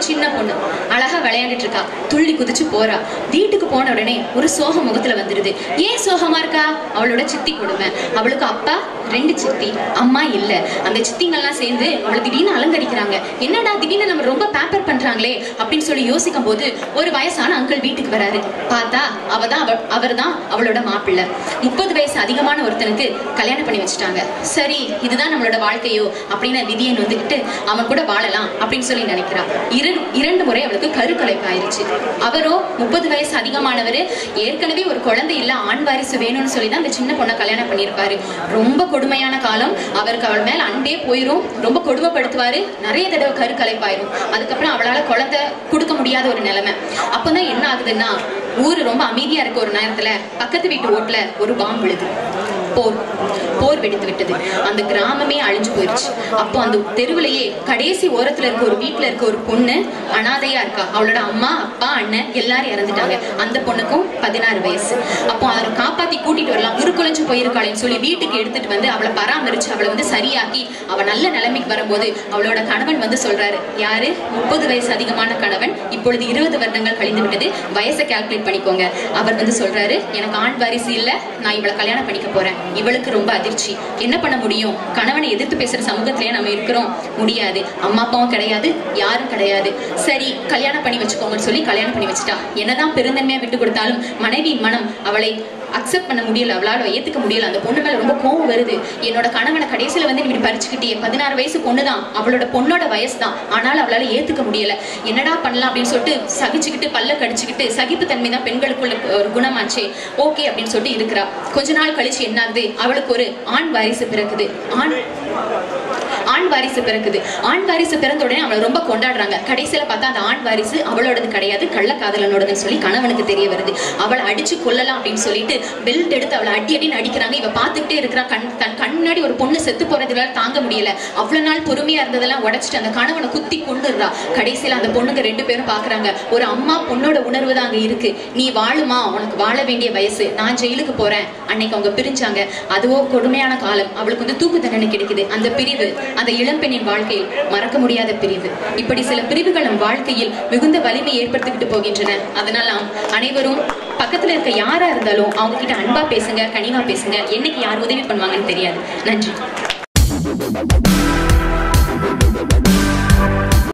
சின்ன பொண்ணு அழகா விளையாண்டுட்டு இருக்கா துள்ளி குதிச்சு போறா வீட்டுக்கு போன உடனே ஒரு சோக முகத்துல வந்துருது ஏன் சோகமா இருக்கா அவளோட சித்தி கொடுமை அவளுக்கு அப்பா ரெண்டு சித்தி அம்மா இல்ல அந்த சித்திங்கெல்லாம் சேர்ந்து அவளை திடீர்னு அலங்கரிக்கிறாங்க என்னடா திடீர்னு நம்ம ரொம்ப பேப்பர் பண்றாங்களே அப்படின்னு சொல்லி யோசிக்கும் போது ஒரு வயசான அங்கிள் வீட்டுக்கு வராரு பார்த்தா அவ தான் அவர் தான் அவளோட மாப்பிள்ளை முப்பது வயசு அதிகமான ஒருத்தனுக்கு கல்யாணம் பண்ணி வச்சுட்டாங்க சரி இதுதான் நம்மளோட வாழ்க்கையோ அப்படின்னு விதியன் வந்துகிட்டு அவன் கூட வாழலாம் அப்படின்னு சொல்லி நினைக்கிறா இரு இரண்டு முறை அவளுக்கு கருக்கலைப்பு ஆயிருச்சு அவரோ முப்பது வயசு அதிகமானவர் ஏற்கனவே ஒரு குழந்தை இல்ல ஆண் வாரிசு வேணும்னு சொல்லி தான் அந்த சின்ன பொண்ணை கல்யாணம் பண்ணியிருப்பாரு ரொம்ப கொடுமையான காலம் அவருக்கு அவள் மேல அன்பே போயிரும் ரொம்ப கொடுமைப்படுத்துவாரு நிறைய தடவை கருக்கலைப்பாயிரும் அதுக்கப்புறம் அவளால குழந்தை கொடுக்க முடியாத ஒரு நிலைமை அப்பதான் என்ன ஆகுதுன்னா ஊரு ரொம்ப அமைதியா இருக்க ஒரு நேரத்துல பக்கத்து வீட்டு ஓட்டுல ஒரு பாம்பு விழுது போர் போர் வெடித்து விட்டது அந்த கிராமமே அழிஞ்சு போயிருச்சு அப்போ அந்த தெருவுலயே கடைசி ஓரத்துல இருக்க ஒரு வீட்டுல இருக்க ஒரு பொண்ணு அனாதையா இருக்கா அவளோட அம்மா அப்பா அண்ணன் எல்லாரும் இறந்துட்டாங்க அந்த பொண்ணுக்கும் பதினாறு வயசு அப்போ அவரை காப்பாத்தி கூட்டிட்டு வரலாம் உருக்குலைஞ்சு போயிருக்காளேன்னு சொல்லி வீட்டுக்கு எடுத்துட்டு வந்து அவளை பராமரிச்சு அவளை வந்து சரியாக்கி அவ நல்ல நிலைமைக்கு வரும்போது அவளோட கணவன் வந்து சொல்றாரு யாரு முப்பது வயசு அதிகமான கணவன் இப்பொழுது இருபது வருடங்கள் கழிந்து விட்டது வயசை கால்குலேட் பண்ணிக்கோங்க அவர் வந்து சொல்றாரு எனக்கு ஆண் வாரிசு இல்ல நான் இவளை கல்யாணம் பண்ணிக்க போறேன் இவளுக்கு ரொம்ப அதிர்ச்சி என்ன பண்ண முடியும் கணவனை எதிர்த்து பேசுற சமூகத்திலேயே நம்ம இருக்கிறோம் முடியாது அம்மா அப்பாவும் கிடையாது யாரும் கிடையாது சரி கல்யாணம் பண்ணி வச்சுக்கோங்கன்னு சொல்லி கல்யாணம் பண்ணி வச்சுட்டா என்னதான் பெருந்தன்மையா விட்டு கொடுத்தாலும் மனைவியின் மனம் அவளை அக்செப்ட் பண்ண முடியல அவளால ஏத்துக்க முடியல அந்த பொண்ணு மேல ரொம்ப கோவம் வருது என்னோட கணவனை கடைசியில வந்து நீ இப்படி பறிச்சுக்கிட்டே பதினாறு வயசு பொண்ணு தான் அவளோட பொண்ணோட வயசு தான் ஆனாலும் அவளால ஏத்துக்க முடியல என்னடா பண்ணலாம் அப்படின்னு சொல்லிட்டு சகிச்சுக்கிட்டு பல்ல கடிச்சுக்கிட்டு சகிப்புத்தன்மை தான் பெண்களுக்குள்ள ஒரு குணமாச்சே ஓகே அப்படின்னு சொல்லிட்டு இருக்கிறா கொஞ்ச நாள் கழிச்சு என்ன ஆகுது அவளுக்கு ஒரு ஆண் வாரிசு பிறக்குது ஆண் ஆண் வாரிசு பிறக்குது ஆண் வாரிசு பிறந்த உடனே அவளை ரொம்ப கொண்டாடுறாங்க கடைசியில பார்த்தா அந்த ஆண் வாரிசு அவளோடது கிடையாது கள்ளக்காதலனோடதுன்னு சொல்லி கணவனுக்கு தெரிய வருது அவளை அடிச்சு கொல்லலாம் அப்படின்னு சொல்லிட்டு பெல்ட் எடுத்து அவளை அடி அடின்னு அடிக்கிறாங்க இவ பார்த்துக்கிட்டே இருக்கிறா கண் தன் கண் முன்னாடி ஒரு பொண்ணு செத்து போறதுனால தாங்க முடியல அவ்வளவு நாள் பொறுமையா இருந்ததெல்லாம் உடைச்சிட்டு அந்த கணவனை குத்தி கொண்டுடுறா கடைசியில அந்த பொண்ணுங்க ரெண்டு பேரும் பாக்குறாங்க ஒரு அம்மா பொண்ணோட உணர்வு தான் அங்க இருக்கு நீ வாழுமா உனக்கு வாழ வேண்டிய வயசு நான் ஜெயிலுக்கு போறேன் அன்னைக்கு அவங்க பிரிஞ்சாங்க அதுவோ கொடுமையான காலம் அவளுக்கு வந்து தூக்கு தண்டனை கிடைக்குது அந்த பிரிவு அந்த இளம்பெண்ணின் வாழ்க்கையில் மறக்க முடியாத பிரிவு இப்படி சில பிரிவுகள் நம் வாழ்க்கையில் மிகுந்த வலிமை ஏற்படுத்திக்கிட்டு போகின்றன அதனால நாம் அனைவரும் பக்கத்துல இருக்க யாரா இருந்தாலும் அவங்க கிட்ட அன்பா பேசுங்க கனிவா பேசுங்க என்னைக்கு யார் உதவி பண்ணுவாங்கன்னு தெரியாது நன்றி